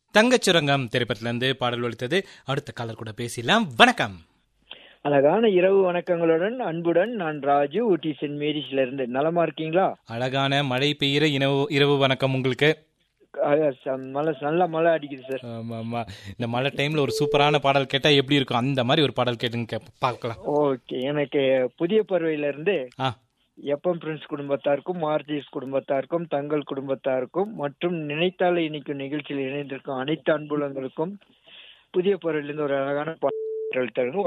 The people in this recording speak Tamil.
தங்கச்சுரங்கம் திரைப்படத்திலிருந்து பாடல் ஒழித்தது அடுத்த காலர் கூட பேசலாம் வணக்கம் அழகான இரவு வணக்கங்களுடன் அன்புடன் நான் ராஜு ஊட்டி சென்ட் மேரிஸ்ல இருந்து நலமா இருக்கீங்களா அழகான மழை பெய்கிற இரவு இரவு வணக்கம் உங்களுக்கு அஹ் ச- மழை நல்ல மழை அடிக்குது சார் ஆமா, ஆமா. இந்த மழை டைம்ல ஒரு சூப்பரான பாடல் கேட்டா எப்படி இருக்கும் அந்த மாதிரி ஒரு பாடல் கேட்டுங்க கேப்ப- பார்க்கலாம் ஓகே எனக்கு புதிய பறவையில இருந்து ஆ எப்பம் பிரின்ஸ் குடும்பத்தாருக்கும் மார்ஜிஸ் குடும்பத்தாருக்கும் தங்கள் குடும்பத்தாருக்கும் மற்றும் நினைத்தாலே இணைக்கும் நிகழ்ச்சியில் இணைந்திருக்கும் அனைத்து அன்புலங்களுக்கும் புதிய பறவையிலிருந்து ஒரு அழகான பாடல் தருங்க